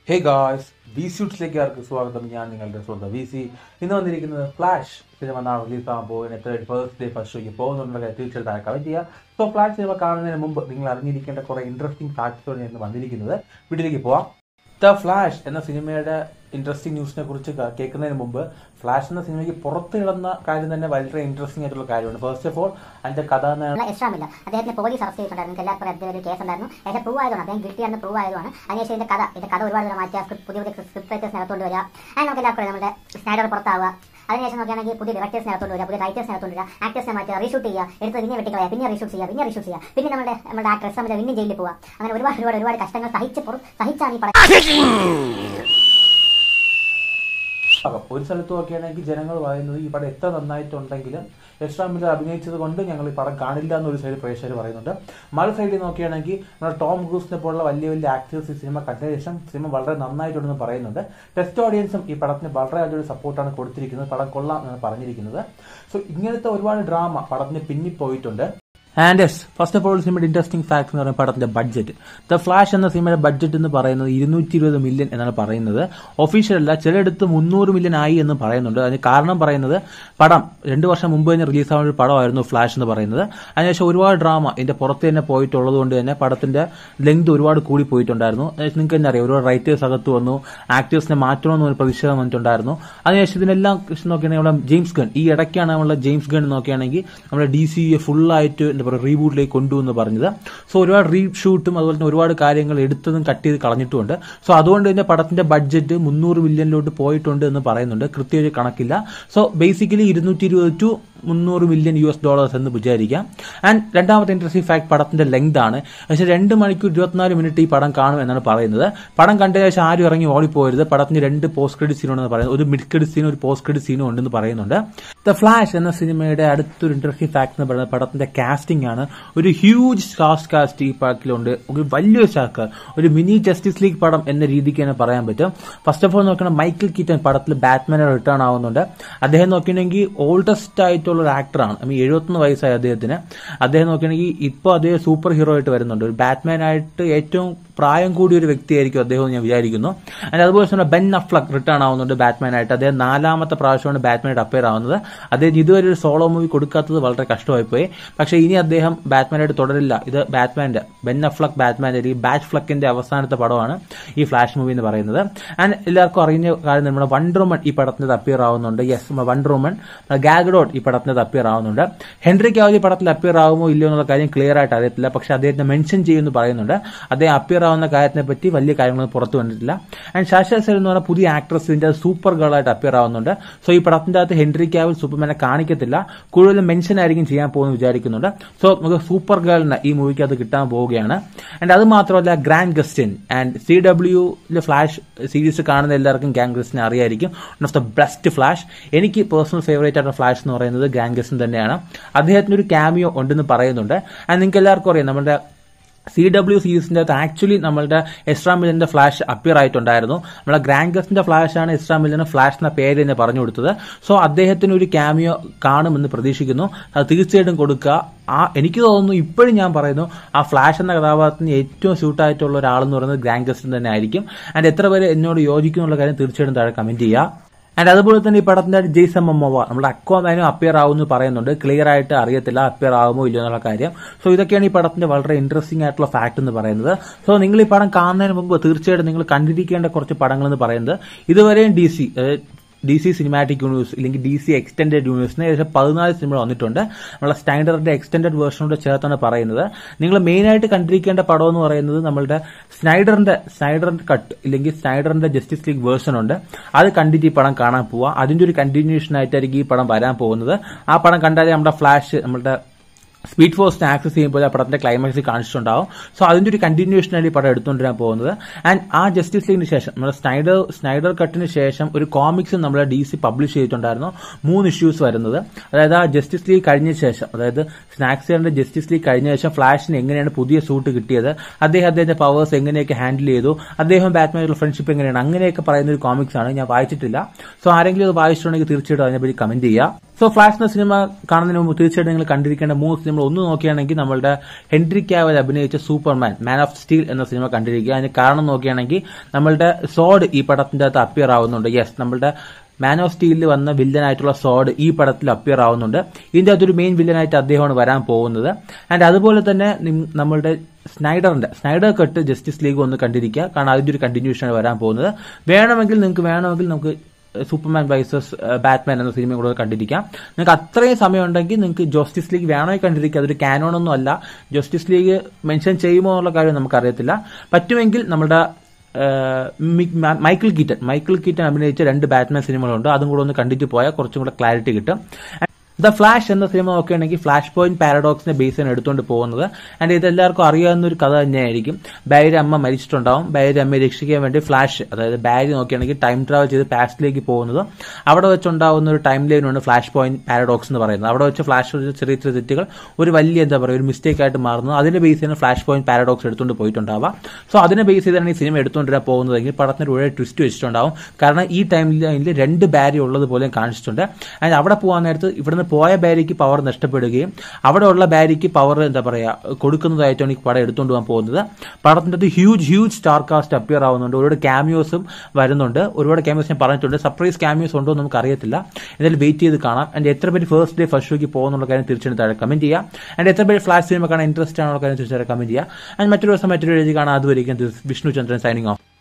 hey guys V സ്യൂട്ട്സിലേക്ക് ആർക്ക് സ്വാഗതം ഞാൻ നിങ്ങളുടെ സ്വന്തം വി സി ഇന്ന് വന്നിരിക്കുന്നത് ഫ്ലാഷ് സിനിമ നാളെ റിലീസ് ആകാൻ പോകുന്ന എത്ര ഫസ്റ്റ് ഡേ ഫസ്റ്റ് ഷോയ്ക്ക് പോകുന്നുണ്ടെങ്കിൽ തീർച്ചയായിട്ടും താഴെ കമന്റ് ചെയ്യുക സോ ഫ്ലാഷ് സിനിമ കാണുന്നതിന് മുമ്പ് നിങ്ങൾ അറിഞ്ഞിരിക്കേണ്ട കുറെ ഇൻട്രസ്റ്റിംഗ് ഫാക്ട്സോട് ഞാൻ ഇന്ന് വന്നിരിക്കുന്നത് വീട്ടിലേക്ക് പോവാം ദ ഫ്ലാഷ് എന്ന സിനിമയുടെ ഇൻട്രസ്റ്റിംഗ് ന്യൂസിനെ കുറിച്ച് ക- കേൾക്കുന്നതിന് മുമ്പ് ഫ്ലാഷ് എന്ന സിനിമയ്ക്ക് പുറത്ത് കിടന്ന കാര്യം തന്നെ വളരെ ഇൻട്രസ്റ്റിംഗ് ആയിട്ടുള്ള കാര്യമാണ് ഫസ്റ്റ് ഓഫ് ഓൾ അതിന്റെ കഥ എന്ന് ഉള്ള എക്സ്ട്രാമില്ല അദ്ദേഹത്തിന് പോലീസ് അറസ്റ്റ് ചെയ്തിട്ടുണ്ടായിരുന്നു നിങ്ങൾക്ക് എല്ലാവർക്കും അദ്ദേഹം ഒരു കേസ് ഉണ്ടായിരുന്നു അതിന്റെ പ്രൂവ് ആയതുകൊണ്ട് അദ്ദേഹം ഗിൽറ്റിയാണെന്ന് പ്രൂവ് ആയതുമാണ് അതിനുശേഷം ഇതിന്റെ കഥ ഇതിന്റെ കഥ ഒരുപാട് തവണ മാറ്റിയ script- പുതിയ പുതിയ സ്ക്രിപ്റ്റ് റൈറ്റേഴ്സ് നടത്തുകൊണ്ട് വരിക അതിന് നമുക്ക് എല്ലാവർക്കും അറിയാം, നമ്മുടെ സ്നൈഡർ പുറത്താവുക അതിനുശേഷം നോക്കുകയാണെങ്കിൽ പുതിയ ഡയറക്ടേഴ്സ് നടത്തുകൊണ്ട് വരിക പുതിയ റൈറ്റേഴ്സ് നടത്തുകൊണ്ട് വരിക ആക്ടേഴ്സിനെ മാറ്റുക റീഷൂട്ട് ചെയ്യുക എടുത്ത് പിന്നെ വെട്ടിക്കളയുക പിന്നെ റീഷൂട്ട് ചെയ്യുക പിന്നെ റീഷൂട്ട് ചെയ്യുക പിന്നെ നമ്മുടെ നമ്മുടെ ആക്ടേഴ്സ് നമ്മുടെ പിന്നെ ജയിലിൽ പോവുക അങ്ങനെ ഒരുപാട് ഒരുപാട് ഒരുപാട് കഷ്ടങ്ങൾ സഹിച്ച് പുറ- സഹിച്ചാണ് ഈ പടം ഭാഗം ഒരു സ്ഥലത്ത് നോക്കുകയാണെങ്കിൽ ജനങ്ങൾ പറയുന്നത് ഈ പടം എത്ര നന്നായിട്ടുണ്ടെങ്കിലും എക്സ്ട്രാ മില്ലർ അഭിനയിച്ചത് കൊണ്ട് ഞങ്ങൾ ഈ പടം കാണില്ല എന്നൊരു സൈഡ് പ്രേക്ഷകർ പറയുന്നുണ്ട് മറു സൈഡിൽ നോക്കുകയാണെങ്കിൽ നമ്മുടെ ടോം ക്രൂസിനെ പോലുള്ള വലിയ വലിയ ആക്ടേഴ്സ് ഈ സിനിമ കണ്ട ശേഷം സിനിമ വളരെ നന്നായിട്ടുണ്ടെന്ന് പറയുന്നുണ്ട് ടെസ്റ്റ് ഓഡിയൻസും ഈ പടത്തിന് വളരെ അതൊരു സപ്പോർട്ടാണ് കൊടുത്തിരിക്കുന്നത് പടം കൊള്ളാം എന്നാണ് പറഞ്ഞിരിക്കുന്നത് സോ ഇങ്ങനത്തെ ഒരുപാട് ഡ്രാമ പടത്തിന് പിന്നിപ്പോയിട്ടുണ്ട് and yes first of all സിനിമയുടെ ഇൻട്രസ്റ്റിംഗ് ഫാക്ട് എന്ന് പറയുന്നത് പടത്തിന്റെ ബഡ്ജറ്റ് ദ ഫ്ലാഷ് എന്ന സിനിമയുടെ ബഡ്ജറ്റ് എന്ന് പറയുന്നത് ഇരുന്നൂറ്റി ഇരുപത് മില്യൺ എന്നാണ് പറയുന്നത് ഒഫീഷ്യൽ അല്ല ചിലയിടത്ത് മുന്നൂറ് മില്യൺ ആയി എന്ന് പറയുന്നുണ്ട് അതിന് കാരണം പറയുന്നത് പടം രണ്ടു വർഷം മുമ്പ് തന്നെ റിലീസ് ആവുന്ന ഒരു പടമായിരുന്നു ഫ്ലാഷ് എന്ന് പറയുന്നത് അതിനുശേഷം ഒരുപാട് ഡ്രാമ ഇതിന്റെ പുറത്ത് തന്നെ പോയിട്ടുള്ളത് കൊണ്ട് തന്നെ പടത്തിന്റെ ലെങ്ത് ഒരുപാട് കൂടി പോയിട്ടുണ്ടായിരുന്നു അതിനുശേഷം നിങ്ങൾക്ക് തന്നെ അറിയാം ഒരുപാട് റൈറ്റേഴ്സ് അകത്ത് വന്നു ആക്ടേഴ്സിനെ മാറ്റണമെന്ന് ഒരു പ്രതിഷേധം വന്നിട്ടുണ്ടായിരുന്നു അതിനുശേഷം ഇതിനെല്ലാം നോക്കുകയാണെങ്കിൽ നമ്മുടെ ജെയിംസ് ഗൺ ഈ ഇടയ്ക്കാണ് നമ്മളെ ജെയിംസ് ഗൺ നോക്കുകയാണെങ്കിൽ നമ്മുടെ ഡി സി ഫുള്ളായിട്ട് എന്താ പറയുക റീബൂട്ടിലേക്ക് കൊണ്ടുവന്ന് പറഞ്ഞത് സോ ഒരുപാട് റീഷൂട്ടും അതുപോലെ തന്നെ ഒരുപാട് കാര്യങ്ങൾ എടുത്തതും കട്ട് ചെയ്ത് കളഞ്ഞിട്ടുമുണ്ട് സോ അതുകൊണ്ട് തന്നെ പടത്തിന്റെ ബഡ്ജറ്റ് മുന്നൂറ് മില്യണിലോട്ട് പോയിട്ടുണ്ട് എന്ന് പറയുന്നുണ്ട് കൃത്യമായി കണക്കില്ല സോ ബേസിക്കലി ഇരുന്നൂറ്റി ഇരുപത് ടു മുന്നൂറ് മില്യൺ യു എസ് ഡോളേഴ്സ് എന്ന് വിചാരിക്കാം ആൻഡ് രണ്ടാമത്തെ ഇൻട്രസ്റ്റിംഗ് ഫാക്ട് പടത്തിന്റെ ലെങ്ത് ആണ് പക്ഷേ രണ്ട് മണിക്കൂർ ഇരുപത്തിനാല് മിനിറ്റ് ഈ പടം കാണും എന്നാണ് പറയുന്നത് പടം കണ്ട ശേഷം ആരും ഇറങ്ങി ഓടിപ്പോരുത് പടത്തിന് രണ്ട് പോസ്റ്റ് ക്രെഡിറ്റ് സീനുണ്ടെന്ന് പറയുന്നത് ഒരു മിഡ് ക്രെഡിറ്റ് സീനും ഒരു പോസ്റ്റ് ക്രെഡിറ്റ് സീനും ഉണ്ടെന്ന് പറയുന്നുണ്ട് ദ ഫ്ലാഷ് എന്ന സിനിമയുടെ അടുത്തൊരു ഇൻട്രസ്റ്റിംഗ് ഫാക്ട് എന്ന് പറയുന്നത് പടത്തിന്റെ കാസ്റ്റിംഗ് ആണ് ഒരു ഹ്യൂജ് കാസ്റ്റ് കാസ്റ്റ് ഈ പടത്തിലുണ്ട് ഒരു വലിയൊരു സ്റ്റാർക്ക് ഒരു മിനി ജസ്റ്റിസ് ലീഗ് പടം എന്ന രീതിക്ക് തന്നെ പറയാൻ പറ്റും ഫസ്റ്റ് ഓഫ് ഓൾ നോക്കണം മൈക്കിൾ കീറ്റൻ പടത്തിൽ ബാറ്റ്മാനെ റിട്ടേൺ ആവുന്നുണ്ട് അദ്ദേഹം നോക്കുകയാണെങ്കിൽ ഓൾഡസ്റ്റ് ആയിട്ടുള്ള ഒരു ആക്ടറാണ് ഐ മീൻ എഴുപത്തൊന്ന് വയസ്സായി അദ്ദേഹത്തിന് അദ്ദേഹം നോക്കുകയാണെങ്കിൽ ഇപ്പോൾ അദ്ദേഹം സൂപ്പർ ഹീറോ ആയിട്ട് വരുന്നുണ്ട് ഒരു ബാറ്റ്മാൻ ആയിട്ട് ഏറ്റവും പ്രായം കൂടിയ ഒരു വ്യക്തിയായിരിക്കും അദ്ദേഹം എന്ന് ഞാൻ വിചാരിക്കുന്നു ആൻഡ് അതുപോലെ തന്നെ ബെൻ അഫ്ലക് റിട്ടേൺ ആവുന്നുണ്ട് ബാറ്റ്മാൻ ആയിട്ട് അദ്ദേഹം നാലാമത്തെ പ്രാവശ്യമാണ് ബാറ്റ്മാനായിട്ട് അപ്പയർ ആവുന്നത് അദ്ദേഹം ഇതുവരെ ഒരു സോളോ മൂവി കൊടുക്കാത്തത് വളരെ കഷ്ടമായി പോയി പക്ഷേ ഇനി അദ്ദേഹം ബാറ്റ്മാനായിട്ട് തുടരില്ല ഇത് ബാറ്റ്മാന്റെ ബെൻ അഫ്ലക് ബാറ്റ്മാന്റെ അല്ലെങ്കിൽ ബാറ്റ് ഫ്ലക്കിന്റെ അവസാനത്തെ പടമാണ് ഈ ഫ്ലാഷ് മൂവി എന്ന് പറയുന്നത് ആൻഡ് എല്ലാവർക്കും അറിഞ്ഞ കാര്യം നമ്മുടെ വണ്ടർവുമൺ ഈ പടത്തിന് അപ്പിയർ ആവുന്നുണ്ട് യെസ് വണ്ടർവുമൺ ഗാഗഡോട്ട് ഈ പടത്തിന് അപ്പിയർ ആവുന്നുണ്ട് ഹെൻറി കാവലി പടത്തിൽ അപ്പിയർ ആകുമോ ഇല്ലയോ എന്നുള്ള കാര്യം ക്ലിയർ ആയിട്ട് അറിയത്തില്ല പക്ഷെ അദ്ദേഹത്തെ മെൻഷൻ ചെയ്യുമെന്ന് പറയുന്നുണ്ട് അദ്ദേഹം അപ്പിയർ ആവുന്ന കാര്യത്തിനെ പറ്റി വലിയ കാര്യങ്ങളൊന്നും പുറത്തു വന്നിട്ടില്ല ആൻഡ് ശാശ സെൽ എന്ന് പറഞ്ഞ പുതിയ ആക്ട്രസ് ഇതിന്റെ സൂപ്പർ ഗേൾ ആയിട്ട് അപ്പിയർ ആവുന്നുണ്ട് സോ ഈ പടത്തിന്റെ അകത്ത് ഹെൻറി കാവൽ സൂപ്പർമാനെ കാണിക്കത്തില്ല കൂടുതലും മെൻഷൻ ആയിരിക്കും ചെയ്യാൻ പോകുന്നു വിചാരിക്കുന്നുണ്ട് സോ നമുക്ക് സൂപ്പർ ഗേളിന് ഈ മൂവിക്ക് അത് കിട്ടാൻ പോവുകയാണ് ആൻഡ് അത് മാത്രമല്ല Grant Gustin and C W flash series കാണുന്ന എല്ലാവർക്കും ഗ്രാൻഡ് ഗസ്റ്റിനെ അറിയായിരിക്കും one of the best flash എനിക്ക് പേഴ്സണൽ ഫേവറേറ്റ് ആയിട്ടുള്ള ഫ്ലാഷ് എന്ന് പറയുന്നത് ഗ്രാൻഡ് ഗസ്റ്റിൻ തന്നെയാണ് അദ്ദേഹത്തിന് ഒരു ക്യാമിയോ ഉണ്ടെന്ന് പറയുന്നുണ്ട് ആൻഡ് നിങ്ങൾക്ക് എല്ലാവർക്കും അറിയാം നമ്മുടെ സി ഡബ്ല്യു സീരീസിന്റെ അകത്ത് ആക്ച്വലി നമ്മളുടെ എസ്ട്രാ മില്ലിന്റെ ഫ്ലാഷ് അപ്പിയർ ആയിട്ടുണ്ടായിരുന്നു നമ്മളെ ഗ്രാൻഡ് ഗസ്റ്റിന്റെ ഫ്ലാഷ് ആണ് എസ്ട്രാ മില്ലിന് ഫ്ലാഷ് എന്ന പേര് തന്നെ പറഞ്ഞു കൊടുത്തത് സോ അദ്ദേഹത്തിന് ഒരു ക്യാമിയോ കാണുമെന്ന് പ്രതീക്ഷിക്കുന്നു അത് തീർച്ചയായിട്ടും കൊടുക്കുക ആ എനിക്ക് തോന്നുന്നു ഇപ്പോഴും ഞാൻ പറയുന്നു ആ ഫ്ലാഷ് എന്ന കഥാപാത്രത്തിന് ഏറ്റവും സ്യൂട്ടായിട്ടുള്ള ഒരാളെന്ന് പറയുന്നത് ഗ്രാൻഡ് ഗസ്റ്റിൻ തന്നെ ആയിരിക്കും ആൻഡ് എത്ര പേര് എന്നോട് യോജിക്കുന്നുള്ള കാര്യം തീർച്ചയായിട്ടും താഴെ കമന്റ് ചെയ്യുക ആൻഡ് അതുപോലെ തന്നെ ഈ പടത്തിന്റെ ജെയ്സൺ മമ്മോവ നമ്മുടെ അക്വാമാനും അപ്പിയർ ആവുമെന്ന് പറയുന്നുണ്ട് ക്ലിയർ ആയിട്ട് അറിയത്തില്ല അപ്പിയർ ആവുമോ ഇല്ലയോ എന്നുള്ള കാര്യം സോ ഇതൊക്കെയാണ് ഈ പടത്തിന്റെ വളരെ ഇൻട്രസ്റ്റിംഗ് ആയിട്ടുള്ള ഫാക്ട് എന്ന് പറയുന്നത് സോ നിങ്ങൾ ഈ പടം കാണുന്നതിന് മുമ്പ് തീർച്ചയായിട്ടും നിങ്ങൾ കണ്ടിരിക്കേണ്ട കുറച്ച് പടങ്ങൾ എന്ന് പറയുന്നത് ഇതുവരെയും D C D C cinematic universe അല്ലെങ്കിൽ ഡി സി എക്സ്റ്റൻഡഡ് യൂണിവേഴ്സിന് ഏകദേശം പതിനാല് സിനിമകൾ വന്നിട്ടുണ്ട് നമ്മളെ സ്റ്റാൻഡർഡിന്റെ എക്സ്റ്റൻഡഡ് വേർഷനോട് ചേർത്താണ് പറയുന്നത് നിങ്ങൾ മെയിനായിട്ട് കണ്ടിരിക്കേണ്ട പടം എന്ന് പറയുന്നത് നമ്മളുടെ സ്നൈഡറിന്റെ സ്നൈഡറിന്റെ കട്ട് ഇല്ലെങ്കിൽ സ്നൈഡറിന്റെ ജസ്റ്റിസ് ലീഗ് വേർഷൻ ഉണ്ട് അത് കണ്ടിട്ട് ഈ പടം കാണാൻ പോവുക അതിന്റെ ഒരു കണ്ടിന്യൂഷൻ ആയിട്ടായിരിക്കും ഈ പടം വരാൻ പോകുന്നത് ആ പടം കണ്ടാലേ നമ്മുടെ ഫ്ലാഷ് നമ്മുടെ സ്പീഡ് ഫോഴ്സിനെ ആക്സസ് ചെയ്യുമ്പോൾ ആ പടത്തിന്റെ ക്ലൈമാക്സ് കാണിച്ചിട്ടുണ്ടാവും സോ അതിന്റെ ഒരു കണ്ടിന്യൂഷൻ ആയിട്ട് ഈ പടം എടുത്തുകൊണ്ടിരാൻ പോകുന്നത് ആൻഡ് ആ ജസ്റ്റിസ് ലീഗിന് ശേഷം നമ്മുടെ സ്നൈഡർ സ്നൈഡർ കട്ടിന് ശേഷം ഒരു കോമിക്സും നമ്മുടെ ഡി സി പബ്ലിഷ് ചെയ്തിട്ടുണ്ടായിരുന്നു മൂന്ന് ഇഷ്യൂസ് വരുന്നത് അതായത് ആ ജസ്റ്റിസ് ലീഗ് കഴിഞ്ഞ ശേഷം അതായത് സ്നാക്സിയറിന്റെ ജസ്റ്റിസ് ലീഗ് കഴിഞ്ഞ ശേഷം ഫ്ലാഷിന് എങ്ങനെയാണ് പുതിയ സൂട്ട് കിട്ടിയത് അദ്ദേഹം അദ്ദേഹത്തിന്റെ പവേഴ്സ് എങ്ങനെയൊക്കെ ഹാൻഡിൽ ചെയ്തു അദ്ദേഹം ബാറ്റ്മാനുള്ള ഫ്രണ്ട്ഷിപ്പ് എങ്ങനെയാണ് അങ്ങനെയൊക്കെ പറയുന്ന ഒരു കോമിക്സ് ആണ് ഞാൻ വായിച്ചിട്ടില്ല സോ ആരെങ്കിലും അത് വായിച്ചിട്ടുണ്ടെങ്കിൽ തീർച്ചയായിട്ടും അതിനെപ്പറ്റി കമന്റ് ചെയ്യുക സോ ഫ്ലാഷ് എന്ന സിനിമ കാണുന്നതിന് മുമ്പ് തീർച്ചയായിട്ടും നിങ്ങൾ കണ്ടിരിക്കേണ്ട മൂന്ന് സിനിമ ഒന്ന് നോക്കുകയാണെങ്കിൽ നമ്മളുടെ ഹെൻറി കാവൽ അഭിനയിച്ച സൂപ്പർമാൻ മാൻ ഓഫ് സ്റ്റീൽ എന്ന സിനിമ കണ്ടിരിക്കുക അതിന് കാരണം നോക്കുകയാണെങ്കിൽ നമ്മളുടെ സോഡ് ഈ പടത്തിന്റെ അകത്ത് അപ്പിയർ ആവുന്നുണ്ട് യെസ് നമ്മളുടെ മാൻ ഓഫ് സ്റ്റീലിൽ വന്ന വില്ലനായിട്ടുള്ള സോഡ് ഈ പടത്തിൽ അപ്പിയർ ആവുന്നുണ്ട് ഇതിന്റെ അകത്തൊരു മെയിൻ വില്ലനായിട്ട് അദ്ദേഹമാണ് വരാൻ പോകുന്നത് ആൻഡ് അതുപോലെ തന്നെ നിം- നമ്മളുടെ സ്നൈഡറിന്റെ സ്നൈഡർ കട്ട് ജസ്റ്റിസ് ലീഗ് ഒന്ന് കണ്ടിരിക്കുക കാരണം അതിന്റെ ഒരു കണ്ടിന്യൂഷനാണ് വരാൻ പോകുന്നത് വേണമെങ്കിൽ നിങ്ങൾക്ക് വേണമെങ്കിൽ നമുക്ക് സൂപ്പർമാൻ വൈസസ് ബാറ്റ്മാൻ എന്ന സിനിമ കൂടെ കണ്ടിരിക്കാം നിങ്ങൾക്ക് അത്രയും സമയം ഉണ്ടെങ്കിൽ നിങ്ങൾക്ക് ജസ്റ്റിസ് ലീഗ് വേണമെങ്കിൽ കണ്ടിരിക്കുക അതൊരു canon ഒന്നും അല്ല ജസ്റ്റിസ് ലീഗ് മെൻഷൻ ചെയ്യുമോ എന്നുള്ള കാര്യം നമുക്കറിയത്തില്ല പറ്റുമെങ്കിൽ നമ്മുടെ ഏഹ്, മി- മ- മൈക്കിൾ കീറ്റൻ മൈക്കിൾ കീറ്റൻ അഭിനയിച്ച രണ്ട് ബാറ്റ്മാൻ സിനിമകളുണ്ട് അതും കൂടെ ഒന്ന് കണ്ടിട്ട് പോയാൽ കുറച്ചും കൂടെ ക്ലാരിറ്റി കിട്ടും ദ ഫ്ലാഷ് എന്ന സിനിമ നോക്കുകയാണെങ്കിൽ ഫ്ലാഷ് പോയിന്റ് പാരഡോക്സിനെ ബേസ് ആണ് എടുത്തുകൊണ്ട് പോകുന്നത് ആൻഡ് ഇത് എല്ലാവർക്കും അറിയാവുന്ന ഒരു കഥ തന്നെയായിരിക്കും ബാരി അമ്മ മരിച്ചിട്ടുണ്ടാവും ബാരി അമ്മയെ രക്ഷിക്കാൻ വേണ്ടി ഫ്ലാഷ് അതായത് ബാരി നോക്കുകയാണെങ്കിൽ ടൈം ട്രാവൽ ചെയ്ത് പാസ്റ്റിലേക്ക് പോകുന്നത് അവിടെ വെച്ചുണ്ടാവുന്ന ഒരു ടൈം ലൈനാണ് ഫ്ലാഷ് പോയിന്റ് പാരഡോക്സ് എന്ന് പറയുന്നത് അവിടെ വെച്ച് ഫ്ലാഷ് ചെറിയ ചെറിയ തെറ്റുകൾ ഒരു വലിയ എന്താ പറയുക ഒരു മിസ്റ്റേക്ക് ആയിട്ട് മാറുന്നത് അതിനെ ബേസ് ചെയ്യുന്ന ഫ്ലാഷ് പോയിന്റ് പാരഡോക്സ് എടുത്തുകൊണ്ട് പോയിട്ടുണ്ടാവുക സോ അതിനെ ബേസ് ചെയ്താണ് ഈ സിനിമ എടുത്തുകൊണ്ടിരാൻ പോകുന്നതെങ്കിൽ പടത്തിന് ഒരു ട്വിസ്റ്റ് വെച്ചിട്ടുണ്ടാവും കാരണം ഈ ടൈം ലൈനിൽ രണ്ട് ബാരി ഉള്ളതുപോലെ കാണിച്ചിട്ടുണ്ട് ആൻഡ് അവിടെ പോകാൻ നേരത്ത് ഇവിടുന്ന് പോയ ബാരിക്ക് പവർ നഷ്ടപ്പെടുകയും അവിടെ ഉള്ള ബാരിക്ക് പവർ എന്താ പറയുക കൊടുക്കുന്നതായിട്ടാണ് ഈ പടം എടുത്തുകൊണ്ട് പോകാൻ പോകുന്നത് പടത്തിൻ്റെ അത് huge huge star cast appear ആവുന്നുണ്ട് ഒരുപാട് ക്യാമിയോസും വരുന്നുണ്ട് ഒരുപാട് ക്യാമിയോസ് ഞാൻ പറഞ്ഞിട്ടുണ്ട് സർപ്രൈസ് ക്യാമിയോസ് ഉണ്ടോ എന്ന് നമുക്ക് അറിയത്തില്ല എന്തായാലും വെയിറ്റ് ചെയ്ത് കാണാം ആൻഡ് എത്ര പേര് ഫസ്റ്റ് ഡേ ഫസ്റ്റ് ഷോയ്ക്ക് പോകുന്നുള്ള കാര്യം തീർച്ചയായും താഴെ കമന്റ് ചെയ്യുക ആൻഡ് എത്ര പേര് ഫ്ലാഷ് സിനിമ കാണാൻ ഇൻട്രസ്റ്റ് ആണുള്ള കാര്യം തീർച്ചയായും കമന്റ് ചെയ്യുക ആൻഡ് മറ്റൊരു ദിവസം മറ്റൊരു എഴുതി കാണാൻ അതുവരെയും വിഷ്ണു ചന്ദ്രൻ സൈനിങ് ഓഫ്